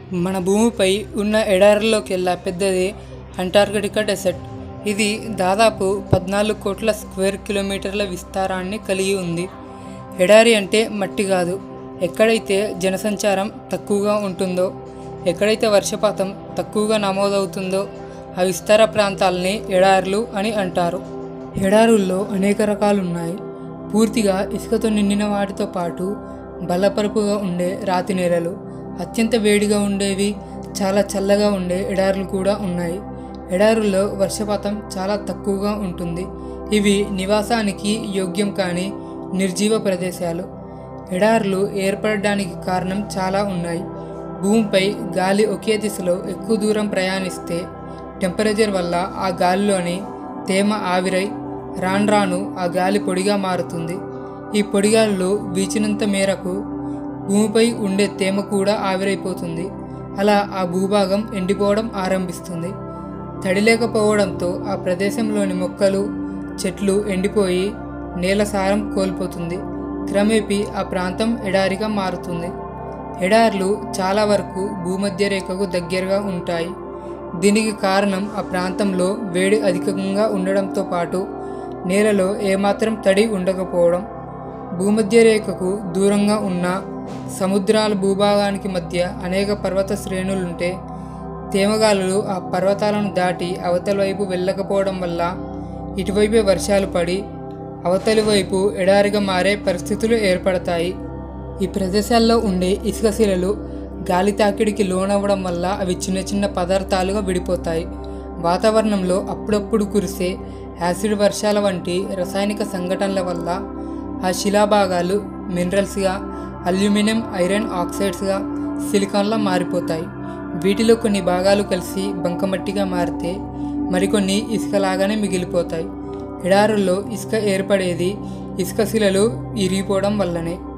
మన భూమిపై ఉన్న ఎడారుల్లోకెల్లా పెద్దది అంటార్కిటికా డెసర్ట్ ఇది దాదాపు పద్నాలుగు కోట్ల స్క్వేర్ కిలోమీటర్ల విస్తారాన్ని కలిగి ఉంది ఎడారి అంటే మట్టి కాదు ఎక్కడైతే జనసంచారం తక్కువగా ఉంటుందో ఎక్కడైతే వర్షపాతం తక్కువగా నమోదవుతుందో ఆ విస్తార ప్రాంతాలని ఎడారులు అని అంటారు ఎడారుల్లో అనేక రకాలు ఉన్నాయి పూర్తిగా ఇసుకతో నిండిన వాటితో పాటు బలపరుపుగా ఉండే రాతి నేలలు అత్యంత వేడిగా ఉండేవి చాలా చల్లగా ఉండే ఎడారులు కూడా ఉన్నాయి ఎడారుల్లో వర్షపాతం చాలా తక్కువగా ఉంటుంది ఇవి నివాసానికి యోగ్యం కాని నిర్జీవ ప్రదేశాలు ఎడారులు ఏర్పడడానికి కారణం చాలా ఉన్నాయి భూమిపై గాలి ఒకే దిశలో ఎక్కువ దూరం ప్రయాణిస్తే టెంపరేచర్ వల్ల ఆ గాలిలోని తేమ ఆవిరై రాను రాను ఆ గాలి పొడిగా మారుతుంది ఈ పొడిగాలులు వీచినంత మేరకు భూమిపై ఉండే తేమ కూడా ఆవిరైపోతుంది అలా ఆ భూభాగం ఎండిపోవడం ఆరంభిస్తుంది తడి లేకపోవడంతో ఆ ప్రదేశంలోని మొక్కలు చెట్లు ఎండిపోయి నేల సారం కోల్పోతుంది క్రమేపీ ఆ ప్రాంతం ఎడారిగా మారుతుంది ఎడార్లు చాలా వరకు భూమధ్య రేఖకు దగ్గరగా ఉంటాయి దీనికి కారణం ఆ ప్రాంతంలో వేడి అధికంగా ఉండడంతో పాటు నేలలో ఏమాత్రం తడి ఉండకపోవడం భూమధ్య రేఖకు దూరంగా ఉన్న సముద్రాల భూభాగానికి మధ్య అనేక పర్వత శ్రేణులుంటే తేమగాలులు ఆ పర్వతాలను దాటి అవతల వైపు వెళ్ళకపోవడం వల్ల ఇటువైపే వర్షాలు పడి అవతలి వైపు ఎడారిగా మారే పరిస్థితులు ఏర్పడతాయి ఈ ప్రదేశాల్లో ఉండే ఇసుక శిలలు గాలి తాకిడికి లోనవ్వడం వల్ల అవి చిన్న చిన్న పదార్థాలుగా విడిపోతాయి వాతావరణంలో అప్పుడప్పుడు కురిసే యాసిడ్ వర్షాల వంటి రసాయనిక సంఘటనల వల్ల ఆ శిలాభాగాలు మినరల్స్గా అల్యూమినియం ఐరన్ ఆక్సైడ్స్గా సిలికాన్లా మారిపోతాయి వీటిలో కొన్ని భాగాలు కలిసి బంకమట్టిగా మారితే మరికొన్ని ఇసుకలాగానే మిగిలిపోతాయి ఎడారుల్లో ఇసుక ఏర్పడేది ఇసుక శిలలు ఇరిగిపోవడం వల్లనే